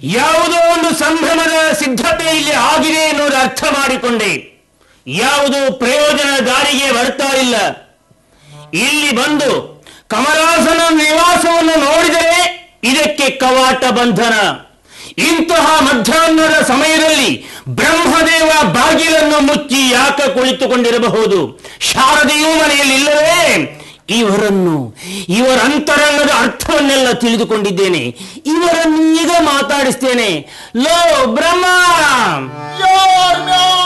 ಯಾವುದೋ ಒಂದು ಸಂಭ್ರಮದ ಸಿದ್ಧತೆ ಇಲ್ಲಿ ಆಗಿದೆ ಎನ್ನುವುದು ಅರ್ಥ ಮಾಡಿಕೊಂಡೆ ಯಾವುದು ಪ್ರಯೋಜನ ದಾರಿಗೆ ಬರ್ತಾ ಇಲ್ಲ ಇಲ್ಲಿ ಬಂದು ಕಮಲಾಸನ ನಿವಾಸವನ್ನು ನೋಡಿದರೆ ಇದಕ್ಕೆ ಕವಾಟ ಬಂಧನ ಇಂತಹ ಮಧ್ಯಾಹ್ನದ ಸಮಯದಲ್ಲಿ ಬ್ರಹ್ಮದೇವ ಬಾಗಿಲನ್ನು ಮುಚ್ಚಿ ಯಾಕ ಕುಳಿತುಕೊಂಡಿರಬಹುದು ಶಾರದೆಯೂ ಮನೆಯಲ್ಲಿ ಇಲ್ಲವೇ ಇವರನ್ನು ಇವರ ಅಂತರಂಗದ ಅರ್ಥವನ್ನೆಲ್ಲ ತಿಳಿದುಕೊಂಡಿದ್ದೇನೆ ಇವರನ್ನು ಈಗ ಮಾತಾಡಿಸ್ತೇನೆ ಲೋ ಬ್ರಹ್ಮ